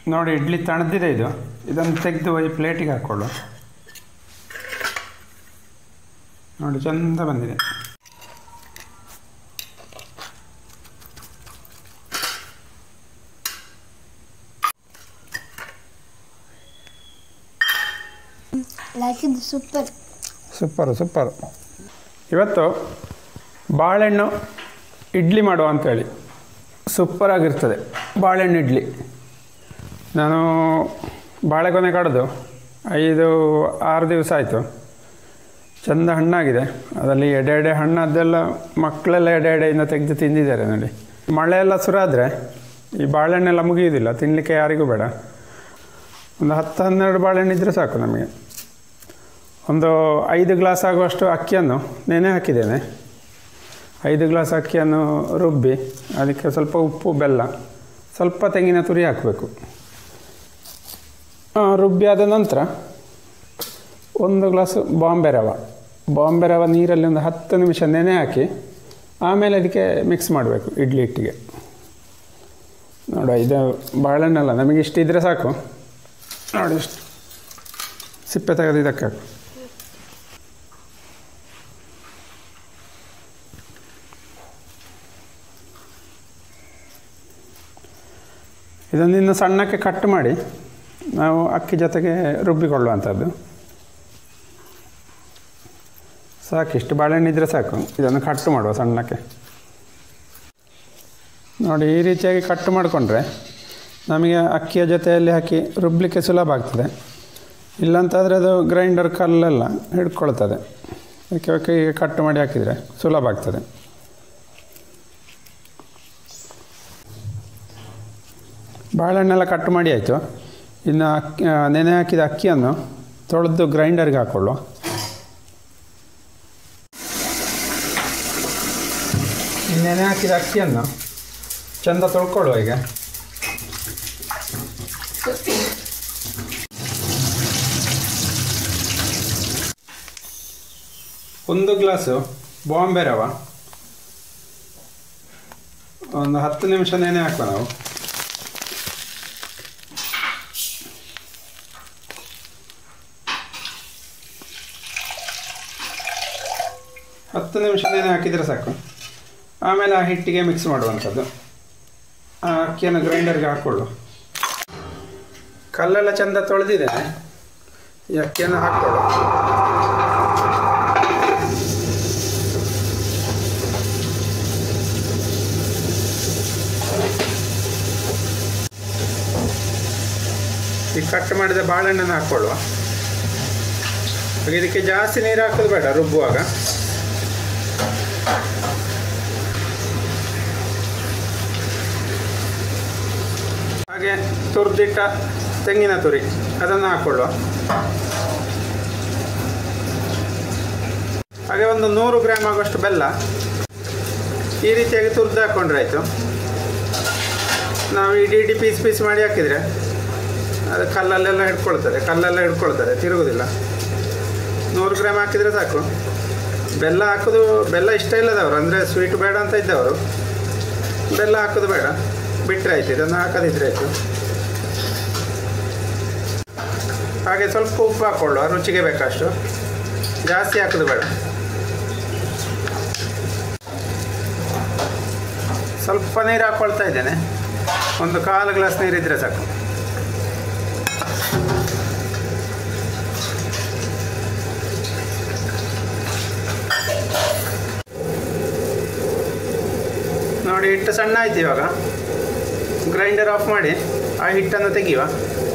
ನೋಡಿ ಇಡ್ಲಿ ತಣದಿದೆ ಇದು ಇದನ್ನು ತೆಗೆದು ಈ ಪ್ಲೇಟಿಗೆ ಹಾಕ್ಕೊಳ್ಳು ನೋಡಿ ಚಂದ ಬಂದಿದೆ ಲೈಕ್ ಇದು ಸೂಪರ್ ಸೂಪರು ಸೂಪರು ಇವತ್ತು ಬಾಳೆಹಣ್ಣು ಇಡ್ಲಿ ಮಾಡುವ ಅಂತೇಳಿ ಸೂಪರಾಗಿರ್ತದೆ ಬಾಳೆಹಣ್ಣು ಇಡ್ಲಿ ನಾನು ಬಾಳೆಗೊನೆ ಕಡ್ದು ಐದು ಆರು ದಿವಸ ಆಯಿತು ಚಂದ ಹಣ್ಣಾಗಿದೆ ಅದರಲ್ಲಿ ಎಡೆ ಎಡೆ ಹಣ್ಣದ್ದೆಲ್ಲ ಮಕ್ಕಳೆಲ್ಲ ಎಡೆ ಎಡೆಯಿಂದ ತೆಗೆದು ತಿಂದಿದ್ದಾರೆ ನೋಡಿ ಮಳೆ ಎಲ್ಲ ಸುರಾದರೆ ಈ ಬಾಳೆಹಣ್ಣೆಲ್ಲ ಮುಗಿಯುವುದಿಲ್ಲ ತಿನ್ನಲಿಕ್ಕೆ ಯಾರಿಗೂ ಬೇಡ ಒಂದು ಹತ್ತು ಹನ್ನೆರಡು ಬಾಳೆಹಣ್ಣು ಇದ್ದರೆ ಸಾಕು ನಮಗೆ ಒಂದು ಐದು ಗ್ಲಾಸ್ ಆಗುವಷ್ಟು ಅಕ್ಕಿಯನ್ನು ನೆನೆ ಹಾಕಿದ್ದೇನೆ ಐದು ಗ್ಲಾಸ್ ಅಕ್ಕಿಯನ್ನು ರುಬ್ಬಿ ಅದಕ್ಕೆ ಸ್ವಲ್ಪ ಉಪ್ಪು ಬೆಲ್ಲ ಸ್ವಲ್ಪ ತೆಂಗಿನ ತುರಿ ಹಾಕಬೇಕು ರುಬ್ಬಿ ಆದ ನಂತರ ಒಂದು ಗ್ಲಾಸ್ ಬಾಂಬೆ ರವೆ ಬಾಂಬೆ ರವೆ ನೀರಲ್ಲಿ ಒಂದು ಹತ್ತು ನಿಮಿಷ ನೆನೆ ಹಾಕಿ ಆಮೇಲೆ ಅದಕ್ಕೆ ಮಿಕ್ಸ್ ಮಾಡಬೇಕು ಇಡ್ಲಿ ಹಿಟ್ಟಿಗೆ ನೋಡ ಇದು ಬಾಳೆಹಣ್ಣಲ್ಲ ನಮಗೆ ಇಷ್ಟು ಇದ್ದರೆ ಸಾಕು ನೋಡಿ ಇಷ್ಟು ಸಿಪ್ಪೆ ತೆಗೆದು ಇದಕ್ಕೆ ಹಾಕು ಇದನ್ನು ಇನ್ನು ಸಣ್ಣಕ್ಕೆ ಕಟ್ ಮಾಡಿ ನಾವು ಅಕ್ಕಿ ಜೊತೆಗೆ ರುಬ್ಬಿಕೊಳ್ಳುವಂಥದ್ದು ಸಾಕು ಇಷ್ಟು ಬಾಳೆಹಣ್ಣು ಇದ್ದರೆ ಸಾಕು ಇದನ್ನು ಕಟ್ಟು ಮಾಡುವ ಸಣ್ಣಕ್ಕೆ ನೋಡಿ ಈ ರೀತಿಯಾಗಿ ಕಟ್ ಮಾಡಿಕೊಂಡ್ರೆ ನಮಗೆ ಅಕ್ಕಿಯ ಜೊತೆಯಲ್ಲಿ ಹಾಕಿ ರುಬ್ಬಲಿಕ್ಕೆ ಸುಲಭ ಆಗ್ತದೆ ಇಲ್ಲಂತಾದರೆ ಅದು ಗ್ರೈಂಡರ್ ಕಲ್ಲೆಲ್ಲ ಹಿಡ್ಕೊಳ್ತದೆ ಅದಕ್ಕೆ ಅದಕ್ಕೆ ಈಗ ಕಟ್ ಮಾಡಿ ಹಾಕಿದರೆ ಸುಲಭ ಆಗ್ತದೆ ಬಾಳೆಹಣ್ಣೆಲ್ಲ ಕಟ್ ಮಾಡಿ ಆಯಿತು ಇನ್ನು ಅಕ್ಕಿ ಆ, ನೆನೆ ಹಾಕಿದ ಅಕ್ಕಿಯನ್ನು ತೊಳೆದು ಗ್ರೈಂಡರ್ಗೆ ಹಾಕ್ಕೊಳ್ಳು ಈ ನೆನೆ ಹಾಕಿದ ಅಕ್ಕಿಯನ್ನು ಚೆಂದ ತೊಳ್ಕೊಳ್ಳುವ ಈಗ ಒಂದು ಗ್ಲಾಸು ಬಾಂಬೆ ರವ ಒಂದು ಹತ್ತು ನಿಮಿಷ ನೆನೆ ಹಾಕುವ ನಾವು ಹತ್ತು ನಿಮಿಷ ನೆನೆ ಹಾಕಿದರೆ ಸಾಕು ಆಮೇಲೆ ಆ ಹಿಟ್ಟಿಗೆ ಮಿಕ್ಸ್ ಮಾಡುವಂಥದ್ದು ಆ ಅಕ್ಕಿಯನ್ನು ಗ್ರೈಂಡರ್ಗೆ ಹಾಕ್ಕೊಳ್ಳು ಕಲ್ಲೆಲ್ಲ ಚೆಂದ ತೊಳೆದಿದ್ದೇನೆ ಈ ಅಕ್ಕಿಯನ್ನು ಹಾಕ್ಕೊಳ್ಳು ಈ ಕಟ್ ಮಾಡಿದ ಬಾಳೆಹಣ್ಣನ್ನು ಹಾಕ್ಕೊಳ್ಳುವ ಹಾಗೆ ಇದಕ್ಕೆ ಜಾಸ್ತಿ ನೀರು ಹಾಕೋದು ಬೇಡ ರುಬ್ಬುವಾಗ ಹಾಗೆ ತುರಿದಿಟ್ಟ ತೆಂಗಿನ ತುರಿ ಅದನ್ನು ಹಾಕ್ಕೊಳ್ಳುವ ಹಾಗೆ ಒಂದು ನೂರು ಗ್ರಾಮ್ ಆಗುವಷ್ಟು ಬೆಲ್ಲ ಈ ರೀತಿಯಾಗಿ ತುರಿದು ಹಾಕ್ಕೊಂಡ್ರೆ ಆಯಿತು ನಾವು ಇಡೀ ಇಡೀ ಪೀಸ್ ಪೀಸ್ ಮಾಡಿ ಹಾಕಿದರೆ ಅದು ಕಲ್ಲಲ್ಲೆಲ್ಲ ಹಿಡ್ಕೊಳ್ತದೆ ಕಲ್ಲೆಲ್ಲ ಹಿಡ್ಕೊಳ್ತದೆ ತಿರುಗುದಿಲ್ಲ ನೂರು ಗ್ರಾಮ್ ಹಾಕಿದರೆ ಸಾಕು ಬೆಲ್ಲ ಹಾಕೋದು ಬೆಲ್ಲ ಇಷ್ಟ ಇಲ್ಲದವರು ಅಂದರೆ ಸ್ವೀಟ್ ಬೇಡ ಅಂತ ಇದ್ದವರು ಬೆಲ್ಲ ಹಾಕೋದು ಬೇಡ ಬಿಟ್ಟರೆ ಆಯ್ತು ಇದನ್ನು ಹಾಕದಿದ್ರೆ ಆಯಿತು ಹಾಗೆ ಸ್ವಲ್ಪ ಉಪ್ಪು ಹಾಕ್ಕೊಳ್ಳುವ ರುಚಿಗೆ ಬೇಕಷ್ಟು ಜಾಸ್ತಿ ಹಾಕೋದು ಬೇಡ ಸ್ವಲ್ಪ ನೀರು ಹಾಕ್ಕೊಳ್ತಾ ಇದ್ದೇನೆ ಒಂದು ಕಾಲು ಗ್ಲಾಸ್ ನೀರಿದ್ದರೆ ಸಾಕು ನೋಡಿ ಹಿಟ್ಟು ಸಣ್ಣ ಆಯ್ತು ಇವಾಗ ಗ್ರೈಂಡರ್ ಆಫ್ ಮಾಡಿ ಆ ಹಿಟ್ಟನ್ನು ತೆಗೆಯುವ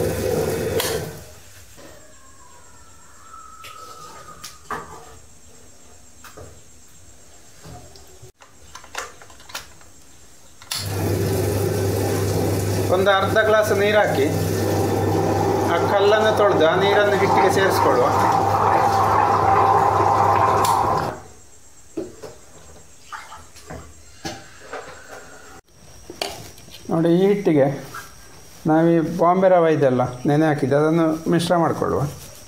ಒಂದು ಅರ್ಧ ಗ್ಲಾಸ್ ನೀರು ಹಾಕಿ ಆ ಕಲ್ಲನ್ನು ತೊಳೆದು ಆ ನೀರನ್ನು ಹಿಟ್ಟಿಗೆ ಸೇರಿಸ್ಕೊಳ್ಳುವ ನೋಡಿ ಈ ಹಿಟ್ಟಿಗೆ ನಾವು ಈ ಬಾಂಬೆ ರವೆ ಇದೆಲ್ಲ ನೆನೆ ಹಾಕಿದ್ದು ಅದನ್ನು ಮಿಶ್ರ ಮಾಡಿಕೊಳ್ಳುವ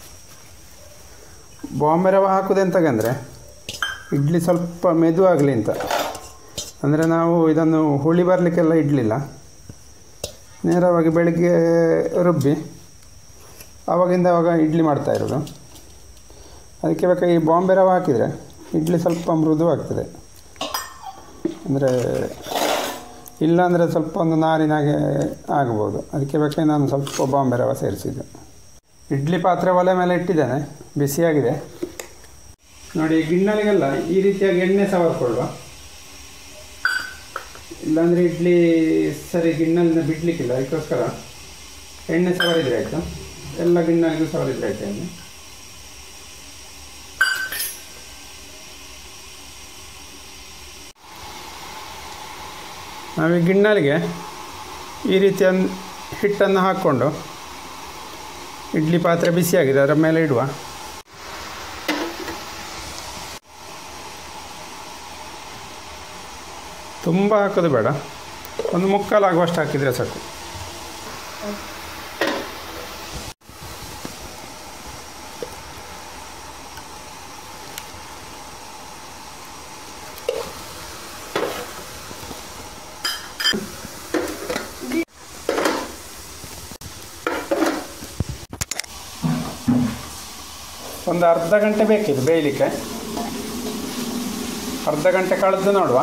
ಬಾಂಬೆ ರವೆ ಹಾಕೋದೆಂತಗಂದರೆ ಇಡ್ಲಿ ಸ್ವಲ್ಪ ಮೆದುವಾಗಲಿ ಅಂತ ಅಂದರೆ ನಾವು ಇದನ್ನು ಹುಳಿ ಬರಲಿಕ್ಕೆಲ್ಲ ಇಡಲಿಲ್ಲ ನೇರವಾಗಿ ಬೆಳಿಗ್ಗೆ ರುಬ್ಬಿ ಆವಾಗಿಂದ ಆವಾಗ ಇಡ್ಲಿ ಮಾಡ್ತಾ ಇರೋದು ಅದಕ್ಕೆ ಬೇಕಾಗಿ ಬಾಂಬೆ ರವೆ ಹಾಕಿದರೆ ಇಡ್ಲಿ ಸ್ವಲ್ಪ ಮೃದುವಾಗ್ತದೆ ಅಂದರೆ ಇಲ್ಲಾಂದರೆ ಸ್ವಲ್ಪ ಒಂದು ನಾರಿನಾಗೆ ಆಗ್ಬೋದು ಅದಕ್ಕೆ ಬೇಕಾಗಿ ನಾನು ಸ್ವಲ್ಪ ಬಾಂಬೆ ರವೆ ಸೇರಿಸಿದ್ದು ಇಡ್ಲಿ ಪಾತ್ರೆ ಒಲೆ ಮೇಲೆ ಇಟ್ಟಿದ್ದೇನೆ ಬಿಸಿಯಾಗಿದೆ ನೋಡಿ ಗಿಣ್ಣಲಿಗೆಲ್ಲ ಈ ರೀತಿಯಾಗಿ ಎಣ್ಣೆ ಸವರ್ಕೊಳ್ಳುವ ಇಲ್ಲಾಂದರೆ ಇಡ್ಲಿ ಸರಿ ಗಿಣ್ಣಲಿಂದ ಬಿಡಲಿಕ್ಕಿಲ್ಲ ಅದಕ್ಕೋಸ್ಕರ ಎಣ್ಣೆ ಸವರಿದ್ರೆ ಆಯಿತು ಎಲ್ಲ ಗಿಣ್ಣಲಿಗೂ ಸವರಿದ್ರೆ ಆಯ್ತು ಎಣ್ಣೆ ನಾವು ಈ ಗಿಣ್ಣಲಿಗೆ ಈ ರೀತಿಯ ಹಿಟ್ಟನ್ನು ಹಾಕ್ಕೊಂಡು ಇಡ್ಲಿ ಪಾತ್ರೆ ಬಿಸಿಯಾಗಿದೆ ಅದರ ಮೇಲೆ ಇಡುವ ತುಂಬ ಹಾಕೋದು ಬೇಡ ಒಂದು ಮುಕ್ಕಾಲು ಆಗುವಷ್ಟು ಹಾಕಿದರೆ ಸಾಕು ಒಂದು ಅರ್ಧ ಗಂಟೆ ಬೇಕಿದೆ ಬೇಯಲಿಕ್ಕೆ ಅರ್ಧ ಗಂಟೆ ಕಳೆದು ನೋಡುವ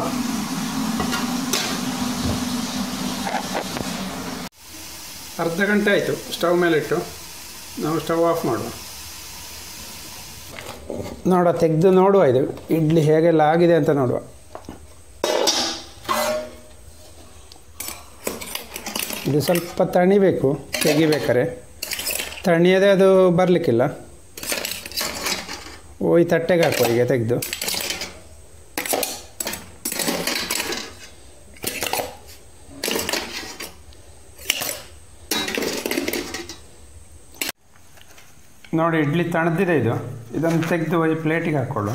ಅರ್ಧ ಗಂಟೆ ಆಯಿತು ಸ್ಟವ್ ಮೇಲಿಟ್ಟು ನಾವು ಸ್ಟವ್ ಆಫ್ ಮಾಡುವ ನೋಡುವ ತೆಗೆದು ನೋಡುವ ಇದು ಇಡ್ಲಿ ಹೇಗೆಲ್ಲ ಆಗಿದೆ ಅಂತ ನೋಡುವ ಇದು ಸ್ವಲ್ಪ ತಣಿಬೇಕು ತೆಗಿಬೇಕಾರೆ ತಣಿಯದೆ ಅದು ಬರಲಿಕ್ಕಿಲ್ಲ ಓ ಈ ತಟ್ಟೆಗೆ ಹಾಕುವ ಈಗ ತೆಗೆದು ನೋಡಿ ಇಡ್ಲಿ ತಣದಿದೆ ಇದು ಇದನ್ನು ತೆಗೆದು ಈ ಪ್ಲೇಟಿಗೆ ಹಾಕ್ಕೊಳ್ಳು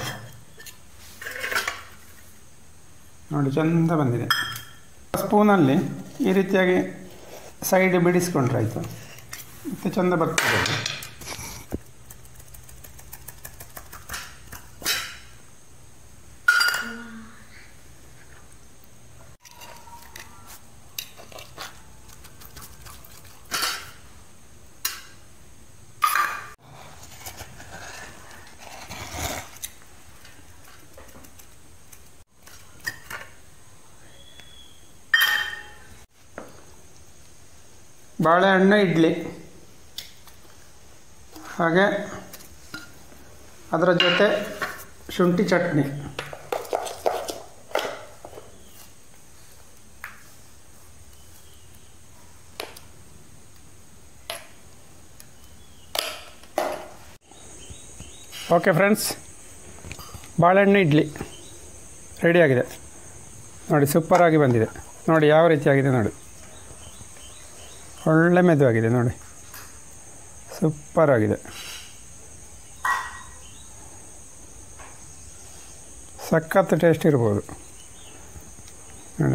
ನೋಡಿ ಚಂದ ಬಂದಿದೆ ಸ್ಪೂನಲ್ಲಿ ಈ ರೀತಿಯಾಗಿ ಸೈಡ್ ಬಿಡಿಸ್ಕೊಂಡ್ರೆ ಆಯಿತು ಮತ್ತು ಚಂದ ಬರ್ತದೆ ಅದು. ಬಾಳೆಹಣ್ಣು ಇಡ್ಲಿ ಹಾಗೆ ಅದರ ಜೊತೆ ಶುಂಠಿ ಚಟ್ನಿ ಓಕೆ ಫ್ರೆಂಡ್ಸ್ ಬಾಳೆಹಣ್ಣು ಇಡ್ಲಿ ರೆಡಿಯಾಗಿದೆ ನೋಡಿ ಸೂಪರಾಗಿ ಬಂದಿದೆ ನೋಡಿ ಯಾವ ರೀತಿಯಾಗಿದೆ ನೋಡಿ ಒಳ್ಳೆ ಮೆದುವಾಗಿದೆ ನೋಡಿ ಸೂಪರ್ ಆಗಿದೆ ಸಖತ್ ಟೇಸ್ಟ್ ಇರ್ಬೋದು ನೋಡಿ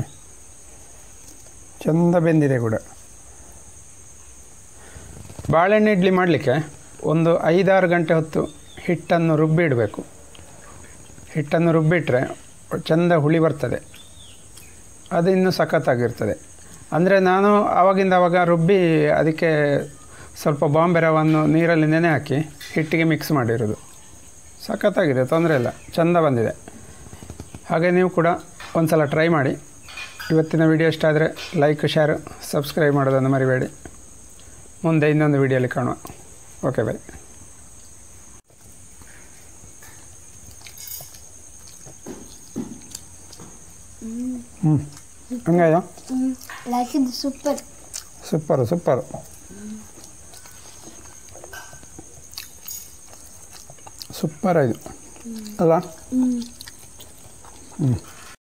ಚಂದ ಬೆಂದಿದೆ ಕೂಡ ಬಾಳೆಹಣ್ಣು ಇಡ್ಲಿ ಮಾಡಲಿಕ್ಕೆ ಒಂದು ಐದಾರು ಗಂಟೆ ಹೊತ್ತು ಹಿಟ್ಟನ್ನು ರುಬ್ಬಿ ಇಡಬೇಕು ಹಿಟ್ಟನ್ನು ರುಬ್ಬಿಟ್ರೆ ಚಂದ ಹುಳಿ ಬರ್ತದೆ ಅದು ಇನ್ನೂ ಸಖತ್ತಾಗಿರ್ತದೆ ಅಂದರೆ ನಾನು ಆವಾಗಿಂದ ಆವಾಗ ರುಬ್ಬಿ ಅದಕ್ಕೆ ಸ್ವಲ್ಪ ಬಾಂಬೆ ರವನ್ನು ನೀರಲ್ಲಿ ನೆನೆ ಹಾಕಿ ಹಿಟ್ಟಿಗೆ ಮಿಕ್ಸ್ ಮಾಡಿರೋದು ಸಖತ್ತಾಗಿದೆ ತೊಂದರೆ ಇಲ್ಲ ಚೆಂದ ಬಂದಿದೆ ಹಾಗೆ ನೀವು ಕೂಡ ಒಂದು ಸಲ ಟ್ರೈ ಮಾಡಿ ಇವತ್ತಿನ ವಿಡಿಯೋ ಇಷ್ಟ ಆದರೆ ಲೈಕ್ ಶೇರ್ ಸಬ್ಸ್ಕ್ರೈಬ್ ಮಾಡೋದನ್ನು ಮರಿಬೇಡಿ ಮುಂದೆ ಇನ್ನೊಂದು ವಿಡಿಯೋಲಿ ಕಾಣುವ ಓಕೆ ಬೈ ಹ್ಞೂ ಹಂಗಾಯ್ತಾ ಲೈಕ್ ಇದು ಸೂಪರ್ ಸೂಪರು ಸೂಪರು ಸೂಪರ್ ಆಯಿತು ಅಲ್ಲ ಹ್ಞೂ ಹ್ಞೂ